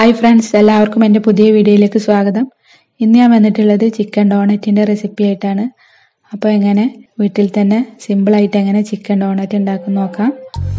hi friends എല്ലാവർക്കും എൻ്റെ പുതിയ വീഡിയോയിലേക്ക് സ്വാഗതം ഇന്ന് ഞാൻ വന്നിട്ടുള്ളത് ചിക്കൻ ഡോണറ്റിൻ്റെ റെസിപ്പി ആയിട്ടാണ് അപ്പോൾ എങ്ങനെ വീട്ടിൽ തന്നെ സിമ്പിളായിട്ട് എങ്ങനെ ചിക്കൻ ഡോണറ്റ് ഉണ്ടാക്കും നോക്കാം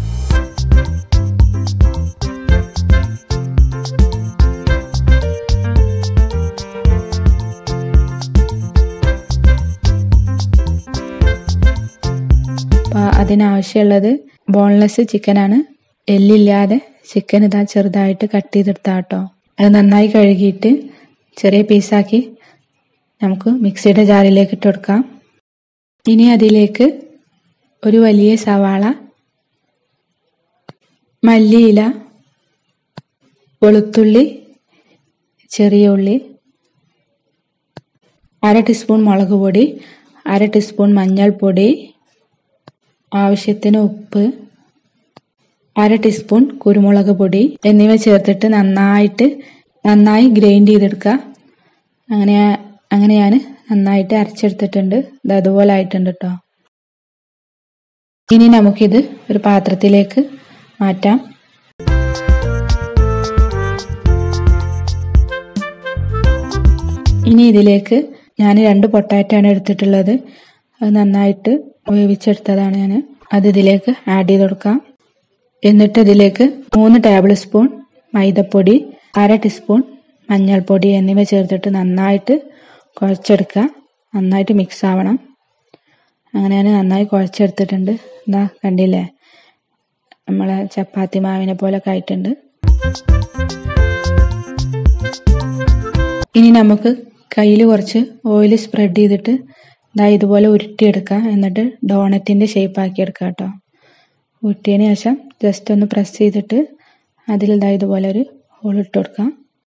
അപ്പോൾ അതിനാവശ്യമുള്ളത് ബോൺലെസ് ചിക്കനാണ് എല്ലില്ലാതെ ചിക്കൻ ഇതാ ചെറുതായിട്ട് കട്ട് ചെയ്തെടുത്താ കേട്ടോ അത് നന്നായി കഴുകിയിട്ട് ചെറിയ പീസാക്കി നമുക്ക് മിക്സിയുടെ ജാറിലേക്ക് ഇട്ട് കൊടുക്കാം ഇനി അതിലേക്ക് ഒരു വലിയ സവാള മല്ലിയില വെളുത്തുള്ളി ചെറിയ ഉള്ളി അര ടീസ്പൂൺ മുളക് പൊടി അര ടീസ്പൂൺ മഞ്ഞൾപ്പൊടി ആവശ്യത്തിന് ഉപ്പ് അര ടീസ്പൂൺ കുരുമുളക് പൊടി എന്നിവ ചേർത്തിട്ട് നന്നായിട്ട് നന്നായി ഗ്രൈൻഡ് ചെയ്തെടുക്കുക അങ്ങനെ അങ്ങനെ ഞാൻ നന്നായിട്ട് അരച്ചെടുത്തിട്ടുണ്ട് ഇത് അതുപോലെ ആയിട്ടുണ്ട് കേട്ടോ ഇനി നമുക്കിത് ഒരു പാത്രത്തിലേക്ക് മാറ്റാം ഇനി ഇതിലേക്ക് ഞാൻ രണ്ട് പൊട്ടാറ്റോ ആണ് എടുത്തിട്ടുള്ളത് അത് നന്നായിട്ട് വേവിച്ചെടുത്തതാണ് ഞാൻ അത് ഇതിലേക്ക് ആഡ് ചെയ്ത് കൊടുക്കാം എന്നിട്ട് ഇതിലേക്ക് മൂന്ന് ടേബിൾ സ്പൂൺ മൈദപ്പൊടി അര ടീസ്പൂൺ മഞ്ഞൾപ്പൊടി എന്നിവ ചേർത്തിട്ട് നന്നായിട്ട് കുഴച്ചെടുക്കുക നന്നായിട്ട് മിക്സ് ആവണം അങ്ങനെ ഞാൻ നന്നായി കുഴച്ചെടുത്തിട്ടുണ്ട് എന്താ കണ്ടില്ലേ നമ്മളെ ചപ്പാത്തി മാവിനെ പോലെ ആയിട്ടുണ്ട് ഇനി നമുക്ക് കയ്യിൽ കുറച്ച് ഓയിൽ സ്പ്രെഡ് ചെയ്തിട്ട് ഇതാ ഇതുപോലെ ഉരുട്ടിയെടുക്കുക എന്നിട്ട് ഡോണറ്റിൻ്റെ ഷേപ്പ് ആക്കി എടുക്കുക കേട്ടോ ഉരുട്ടിയതിന് ശേഷം ജസ്റ്റ് ഒന്ന് പ്രസ് ചെയ്തിട്ട് അതിൽ ഇതാ ഇതുപോലെ ഒരു ഹോൾ ഇട്ട് കൊടുക്കാം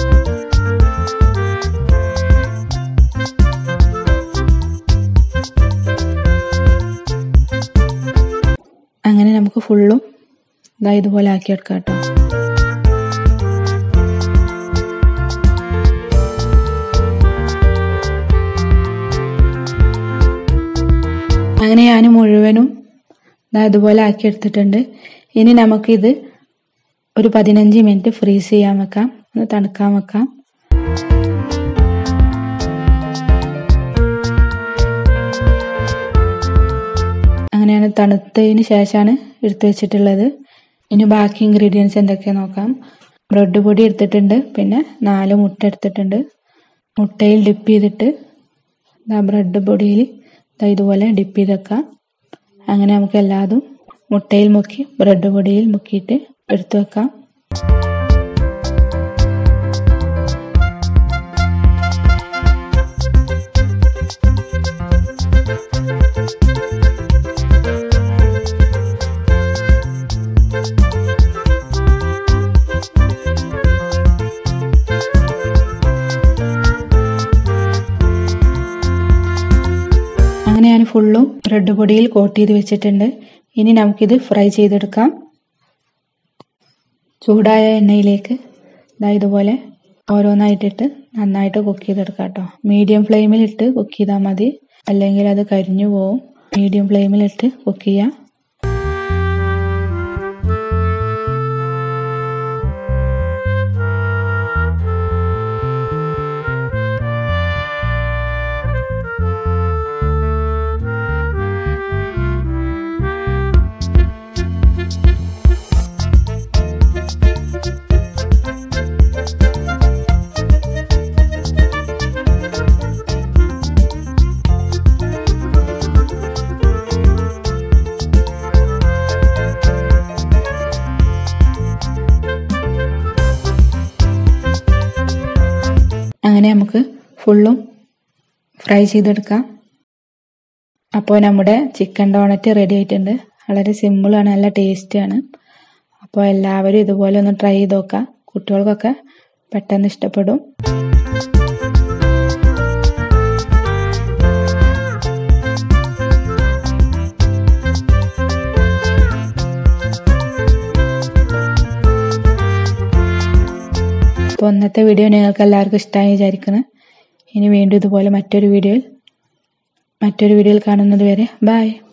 അങ്ങനെ നമുക്ക് ഫുള്ളും ഇതാ ഇതുപോലെ ആക്കിയെടുക്കാം കേട്ടോ അങ്ങനെ ഞാൻ മുഴുവനും ഇതാ ഇതുപോലെ ആക്കി എടുത്തിട്ടുണ്ട് ഇനി നമുക്കിത് ഒരു പതിനഞ്ച് മിനിറ്റ് ഫ്രീസ് ചെയ്യാൻ വെക്കാം ഒന്ന് തണുക്കാൻ വെക്കാം അങ്ങനെയാണ് തണുത്തതിന് ശേഷമാണ് എടുത്തു വെച്ചിട്ടുള്ളത് ഇനി ബാക്കി ഇൻഗ്രീഡിയൻസ് എന്തൊക്കെയാ നോക്കാം ബ്രെഡ് പൊടി എടുത്തിട്ടുണ്ട് പിന്നെ നാല് മുട്ട എടുത്തിട്ടുണ്ട് മുട്ടയിൽ ഡിപ്പ് ചെയ്തിട്ട് ബ്രെഡ് പൊടിയിൽ ഇതുപോലെ ഡിപ്പ് ചെയ്ത് വെക്കാം അങ്ങനെ നമുക്ക് എല്ലാതും മുട്ടയിൽ മുക്കി ബ്രെഡ് പൊടിയിൽ മുക്കിയിട്ട് എടുത്തു വെക്കാം അങ്ങനെ ഞാൻ ഫുള്ളും ബ്രെഡ് പൊടിയിൽ കോട്ട് ചെയ്ത് വെച്ചിട്ടുണ്ട് ഇനി നമുക്കിത് ഫ്രൈ ചെയ്തെടുക്കാം ചൂടായ എണ്ണയിലേക്ക് ഇതാ ഇതുപോലെ ഓരോന്നായിട്ടിട്ട് നന്നായിട്ട് കുക്ക് ചെയ്തെടുക്കാം കേട്ടോ മീഡിയം ഫ്ലെയിമിലിട്ട് കുക്ക് ചെയ്താൽ മതി അല്ലെങ്കിൽ അത് കരിഞ്ഞു പോവും മീഡിയം ഫ്ലെയിമിലിട്ട് കുക്ക് ചെയ്യാം അങ്ങനെ നമുക്ക് ഫുള്ളും ഫ്രൈ ചെയ്തെടുക്കാം അപ്പോൾ നമ്മുടെ ചിക്കൻ ഡോണറ്റ് റെഡി ആയിട്ടുണ്ട് വളരെ സിമ്പിളാണ് നല്ല ടേസ്റ്റിയാണ് അപ്പോൾ എല്ലാവരും ഇതുപോലെ ഒന്ന് ട്രൈ ചെയ്ത് നോക്കാം കുട്ടികൾക്കൊക്കെ പെട്ടെന്ന് ഇഷ്ടപ്പെടും അപ്പോൾ ഇന്നത്തെ വീഡിയോ നിങ്ങൾക്ക് എല്ലാവർക്കും ഇഷ്ടമായി വിചാരിക്കുന്നു ഇനി വീണ്ടും ഇതുപോലെ മറ്റൊരു വീഡിയോയിൽ മറ്റൊരു വീഡിയോയിൽ കാണുന്നത് വരെ ബൈ